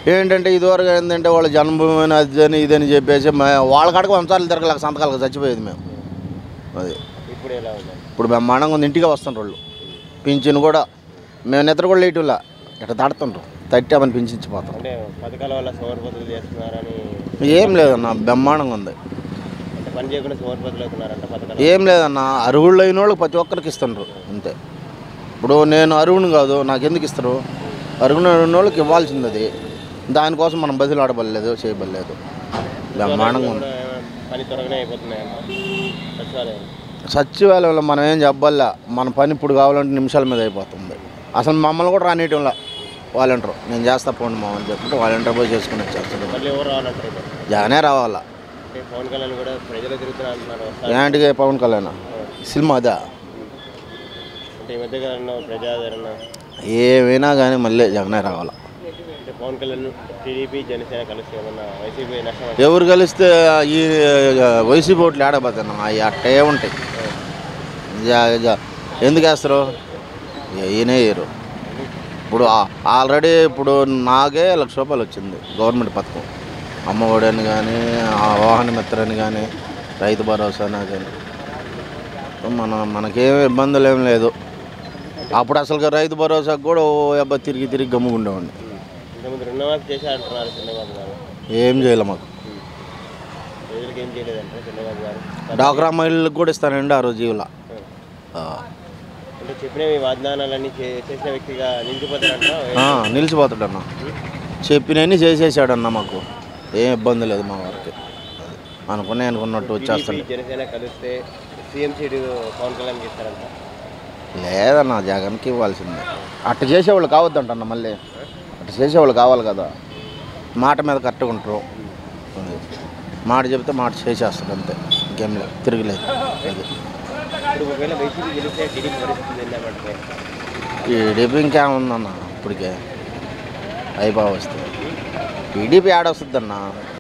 ఏంటంటే ఇదివరకు ఏంటంటే వాళ్ళ జన్మభూమి అని అది అని ఇదని చెప్పేసి మే- వాళ్ళ కాడకు వంశాలు తిరగలేక సంతకాలకు చచ్చిపోయేది మేము అది ఇప్పుడు ఎలా ఉంది ఇప్పుడు బ్రహ్మాండంగా ఉంది ఇంటికి వస్తుండ్రు వాళ్ళు పింఛన్ కూడా మేము నిద్ర కూడా లేటులా ఇట్లా తడుతుండ్రు తట్టామని పింఛించిపోతాం అంటే పథకాల వల్ల సోమరిపోతులు చేస్తున్నారని ఏం లేదన్న బ్రహ్మాండంగా ఉంది అంటే పని చేయకుండా సోమరిపోతులు అవుతున్నారంట పథకాలు ఏం లేదన్న అర్హుళ్ళు అయిన వాళ్ళకి ప్రతి ఒక్కరికి ఇస్తుండ్రు అంతే ఇప్పుడు నేను అర్హుని కాదు నాకు ఎందుకు ఇస్తారు అర్హుని అయిన వాళ్ళకి ఇవ్వాల్సింది అది దానికోసం మనం బదులు ఆడబడలేదు చేయబడలేదు బ్రహ్మాండంగా ఉంది కూడా పని త్వరగానే అయిపోతున్నాయంట సచివాలయం సచివాలయంలో మనం ఏం చెప్పాలా మన పని ఇప్పుడు కావాలంటే నిమిషాల మీద అయిపోతుంది అసలు మమ్మల్ని కూడా రానియటంలా వాలంటీర్ నేను చేస్తా పోండి మా అని చెప్పుకుంటే వాలంటీర్ పోయి చేసుకుని వచ్చేస్తాడు మళ్ళీ ఎవరు రావాలంటారు ఇప్పుడు జగనే రావాలా అంటే పవన్ కళ్యాణ్ కూడా ప్రజలు తిరుగుతున్నా అంటున్నారు వస్తారు. ఏంటికి పవన్ కళ్యాణ్ సినిమా అదా అంటే ఈ మధ్య కాలంలో ప్రజాదరణ ఏమైనా కానీ మళ్ళీ జగనే రావాలా అంటే పవన్ కళ్యాణ్ టీడీపీ జనసేన కలిసి ఏమన్నా వైసీపీ నష్టం ఎవరు కలిస్తే ఈ వైసీపీ ఓట్లు ఆడబోతున్నా అవి అట్టే ఉంటాయి జ- జ- ఎందుకు వేస్తారు ఈయనే వేయరు ఇప్పుడు ఆ- ఆల్రెడీ ఇప్పుడు నాకే లక్ష రూపాయలు వచ్చింది గవర్నమెంట్ పథకం అమ్మఒడి అని కానీ ఆ వాహన మిత్ర అని కానీ రైతు భరోసా అని కానీ మన మనకేం ఇబ్బందులు ఏం లేదు అప్పుడు అసలు రైతు భరోసాకు కూడా ఓ అబ్బాయి తిరిగి తిరిగి గమ్ముకుండేవాడిని ఇంతకుముందు రుణమాఫీ చేసి అంటున్నారు చంద్రబాబు గారు ఏం చేయలే మాకు ప్రజలకు ఏం చేయలేదంటే చంద్రబాబు గారు డాక్రా మహిళలకు కూడా ఇస్తానండి ఆ రోజు జీవుల అంటే చెప్పిన ఈ వాగ్దానాలన్నీ చే- చేసిన వ్యక్తిగా నిలిచిపోతారంట నిలిచిపోతాడన్న చెప్పినవన్నీ చేసేసాడన్న మాకు ఏం ఇబ్బంది లేదు మా వారికి అనుకునే అనుకున్నట్టు టీడీపీ వచ్చేస్తాడు జనసేన కలిస్తే సీఎం సీటు పవన్ కళ్యాణ్కి ఇస్తారంట లేదన్న జగన్కి ఇవ్వాల్సిందే అట్ట చేసేవాళ్ళు కావద్దంటన్న మళ్ళీ అట్ట చేసేవాళ్ళు కావాలి కదా మాట మీద కరెక్ట్గా ఉంటారు అది. మాట చెప్తే మాట చేసేస్తాడు అంతే ఇంకేం లేదు తిరగలేదు అది ఇప్పుడు ఒకవేళ వైసీపీ గెలిస్తే టీడీపీ పరిస్థితి ఏంటంటే టీడీపీ ఇంకేముందన్న ఇప్పటికే అయిపో వస్తుంది టీడీపీ ఆడొస్తుందన్న